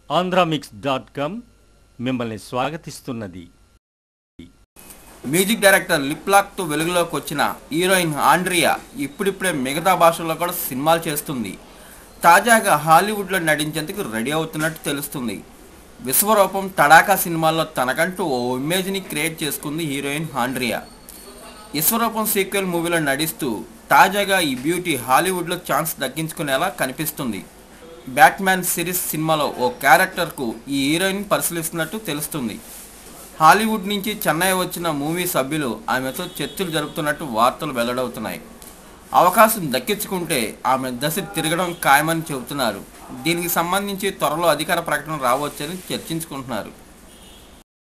Andhramix dot com మిమ్మల్ని స్వాగతిస్తున్నది music director లిప్లాక్తో వెలుగులోకి వచ్చిన హీరోయిన్ ఆండ్రియా ఇప్పుడిప్పుడే మిగతా భాషల్లో కూడా సినిమాలు చేస్తుంది తాజాగా హాలీవుడ్లో నటించేందుకు రెడీ అవుతున్నట్టు తెలుస్తుంది విశ్వరూపం తడాకా సినిమాల్లో తనకంటూ ఓ ఇమేజ్ని క్రియేట్ చేసుకుంది హీరోయిన్ ఆండ్రియా విశ్వరూపం సీక్వెల్ మూవీలో నటిస్తూ తాజాగా ఈ బ్యూటీ హాలీవుడ్లో ఛాన్స్ దక్కించుకునేలా కనిపిస్తుంది బ్యాట్మ్యాన్ సిరీస్ సినిమాలో ఓ క్యారెక్టర్కు ఈ హీరోయిన్ పరిశీలిస్తున్నట్టు తెలుస్తుంది హాలీవుడ్ నుంచి చెన్నై వచ్చిన మూవీ సభ్యులు ఆమెతో చర్చలు జరుపుతున్నట్టు వార్తలు వెల్లడవుతున్నాయి అవకాశం దక్కించుకుంటే ఆమె దశ తిరగడం ఖాయమని చెబుతున్నారు దీనికి సంబంధించి త్వరలో అధికార ప్రకటన రావచ్చని చర్చించుకుంటున్నారు